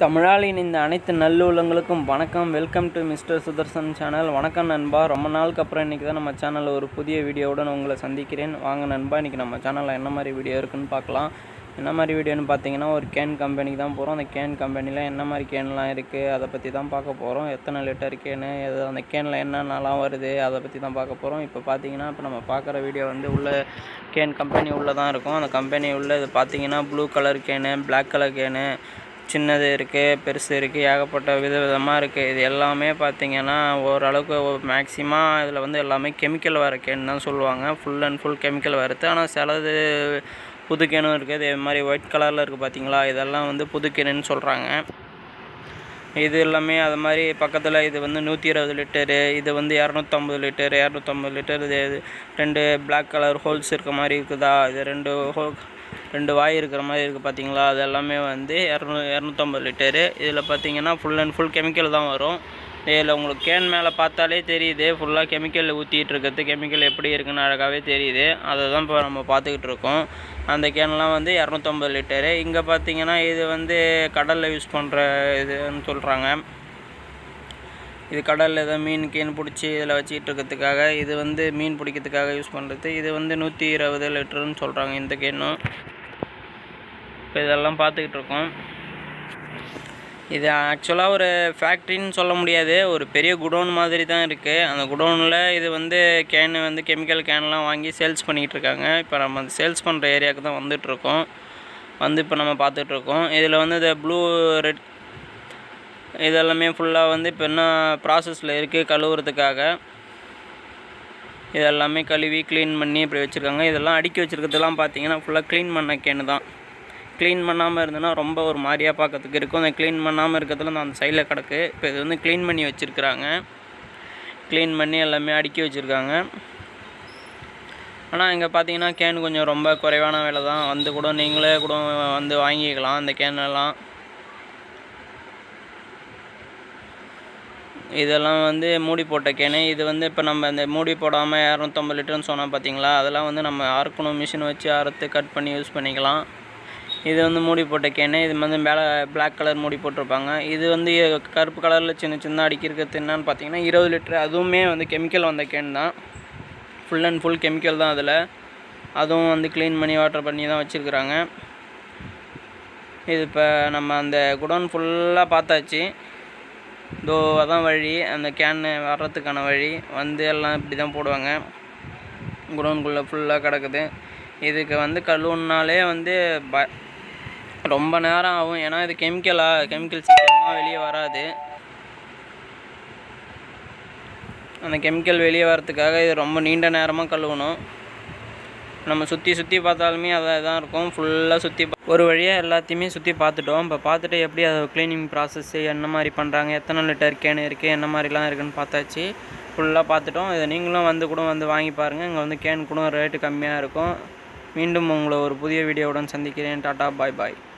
தமிழாளின் இந்த அனைத்து நல்லுள்ளங்களுக்கும் வணக்கம் welcome to mister Sudarshan channel வணக்கம் நண்பா ரொம்ப நாளுக்கு அப்புறம் இன்றைக்கி தான் நம்ம சேனலில் ஒரு புதிய வீடியோவுடன் உங்களை சந்திக்கிறேன் வாங்க நண்பா இன்றைக்கி நம்ம சேனலில் என்ன மாதிரி வீடியோ இருக்குன்னு பார்க்கலாம் என்ன மாதிரி வீடியோன்னு பார்த்தீங்கன்னா ஒரு கேன் கம்பெனிக்கு தான் போகிறோம் அந்த கேன் கம்பெனியில் என்ன மாதிரி கேன்லாம் இருக்குது அதை பற்றி தான் பார்க்க போகிறோம் எத்தனை லிட்டர் கேனு எது அந்த கேனில் என்னென்னலாம் வருது அதை பற்றி தான் பார்க்க போகிறோம் இப்போ பார்த்தீங்கன்னா இப்போ நம்ம பார்க்குற வீடியோ வந்து உள்ள கேன் கம்பெனி உள்ளே தான் இருக்கும் அந்த கம்பெனி உள்ள இது பார்த்தீங்கன்னா blue colour can Black colour can சின்னது இருக்குது பெருசு இருக்குது ஏகப்பட்ட வித விதமாக இருக்குது இது எல்லாமே பார்த்தீங்கன்னா ஓரளவுக்கு மேக்ஸிமம் இதில் வந்து எல்லாமே கெமிக்கல் வர கேன் தான் சொல்லுவாங்க ஃபுல் அண்ட் ஃபுல் கெமிக்கல் வருது ஆனால் சிலது புது கேனும் இருக்குது இதே மாதிரி ஒயிட் கலரில் இருக்குது பார்த்தீங்களா இதெல்லாம் வந்து புது கேனுன்னு சொல்கிறாங்க இது எல்லாமே அது மாதிரி பக்கத்தில் இது வந்து நூற்றி இருபது லிட்டரு இது வந்து இரநூத்தம்பது லிட்டரு இரநூத்தம்பது லிட்டர் இது இது ரெண்டு Black கலர் ஹோல்ஸ் இருக்க மாதிரி இருக்குதா இது ரெண்டு ஹோ ரெண்டு வாய் இருக்கிற மாதிரி இருக்குது பார்த்தீங்களா அது எல்லாமே வந்து இரநூ இரநூத்தம்பது லிட்டரு இதில் பார்த்தீங்கன்னா ஃபுல் அண்ட் ஃபுல் கெமிக்கல் தான் வரும் இதில் உங்களுக்கு கேன் மேலே பார்த்தாலே தெரியுது ஃபுல்லாக கெமிக்கல் ஊற்றிட்டு இருக்கிறது கெமிக்கல் எப்படி இருக்குன்னு அழகாகவே தெரியுது அதை தான் இப்போ நம்ம பார்த்துக்கிட்டு இருக்கோம் அந்த கேன்லாம் வந்து இரநூத்தம்பது லிட்டரு இங்கே பார்த்தீங்கன்னா இது வந்து கடலில் யூஸ் பண்ணுற இதுன்னு சொல்கிறாங்க இது கடலில் ஏதோ மீன் கீன் பிடிச்சி இதில் வச்சிட்டு இருக்கிறதுக்காக இது வந்து மீன் பிடிக்கிறதுக்காக யூஸ் பண்ணுறது இது வந்து நூற்றி இருபது லிட்டருன்னு சொல்கிறாங்க இந்த கேனும் இப்போ இதெல்லாம் பார்த்துக்கிட்டு இருக்கோம் இது ஆக்சுவலாக ஒரு ஃபேக்ட்ரின்னு சொல்ல முடியாது ஒரு பெரிய குடோன் மாதிரி தான் இருக்குது அந்த குடோனில் இது வந்து கேனு வந்து கெமிக்கல் கேன்லாம் வாங்கி சேல்ஸ் பண்ணிகிட்டு இருக்காங்க இப்போ நம்ம அந்த சேல்ஸ் பண்ணுற ஏரியாவுக்கு தான் வந்துட்டுருக்கோம் வந்து இப்போ நம்ம பார்த்துட்ருக்கோம் இதில் வந்து இந்த ப்ளூ ரெட் இதெல்லாமே ஃபுல்லாக வந்து இப்போ என்ன ப்ராசஸில் இருக்குது கழுவுறதுக்காக இதெல்லாமே கழுவி க்ளீன் பண்ணி இப்படி வச்சுருக்காங்க இதெல்லாம் அடுக்கி வச்சுருக்கிறதுலாம் பார்த்தீங்கன்னா ஃபுல்லாக க்ளீன் பண்ண கேனு தான் க்ளீன் பண்ணாமல் இருந்ததுன்னா ரொம்ப ஒரு மாதிரியாக பார்க்கறதுக்கு இருக்கும் அந்த க்ளீன் பண்ணாமல் இருக்கிறதுல அந்த சைடில் கிடக்கு இப்போ இது வந்து க்ளீன் பண்ணி வச்சுருக்குறாங்க க்ளீன் பண்ணி எல்லாமே அடுக்கி வச்சுருக்காங்க ஆனால் இங்கே பார்த்தீங்கன்னா கேன் கொஞ்சம் ரொம்ப குறைவான விலை தான் வந்து கூட நீங்களே கூட வந்து வாங்கிக்கலாம் அந்த கேனெல்லாம் இதெல்லாம் வந்து மூடி போட்ட கேனு இது வந்து இப்போ நம்ம இந்த மூடி போடாமல் இரநூத்தம்பது லிட்டர்னு சொன்னோம் பார்த்தீங்களா அதெல்லாம் வந்து நம்ம அறுக்கணும் மிஷின் வச்சு அறுத்து கட் பண்ணி யூஸ் பண்ணிக்கலாம் இது வந்து மூடி போட்ட கேனு இது வந்து மேலே Black கலர் மூடி போட்டிருப்பாங்க இது வந்து கருப்பு கலரில் சின்ன சின்ன அடிக்கிறது என்னன்னு பார்த்தீங்கன்னா இருபது லிட்டர் அதுவுமே வந்து கெமிக்கல் வந்த கேன் தான் ஃபுல் அண்ட் ஃபுல் கெமிக்கல் தான் அதில் அதுவும் வந்து க்ளீன் பண்ணி வாட்டர் பண்ணி தான் வச்சுருக்குறாங்க இது இப்போ நம்ம அந்த குடோன் ஃபுல்லாக பார்த்தாச்சு இதோ அதான் வழி அந்த கேனு வர்றதுக்கான வழி வந்து எல்லாம் இப்படி தான் போடுவாங்க குடோனுக்குள்ளே ஃபுல்லாக கிடக்குது இதுக்கு வந்து கழுவுனாலே வந்து ப ரொம்ப நேரம் ஆகும் ஏன்னா இது கெமிக்கலாக கெமிக்கல் சீக்கிரமாக வெளியே வராது அந்த கெமிக்கல் வெளியே வரத்துக்காக இது ரொம்ப நீண்ட நேரமாக கழுவணும் நம்ம சுற்றி சுற்றி பார்த்தாலுமே அதாக தான் இருக்கும் ஃபுல்லாக சுற்றி ஒரு வழியாக எல்லாத்தையுமே சுற்றி பார்த்துட்டோம் இப்போ பார்த்துட்டு எப்படி அது க்ளீனிங் ப்ராசஸ்ஸு என்ன மாதிரி பண்ணுறாங்க எத்தனை லிட்டர் கேன் இருக்குது என்ன மாதிரிலாம் இருக்குன்னு பார்த்தாச்சு ஃபுல்லாக பார்த்துட்டோம் இதை நீங்களும் வந்து கூட வந்து வாங்கி பாருங்கள் இங்கே வந்து கேன் கூட ரேட்டு கம்மியாக இருக்கும் மீண்டும் உங்களை ஒரு புதிய வீடியோவுடன் சந்திக்கிறேன் டாட்டா பாய் பாய்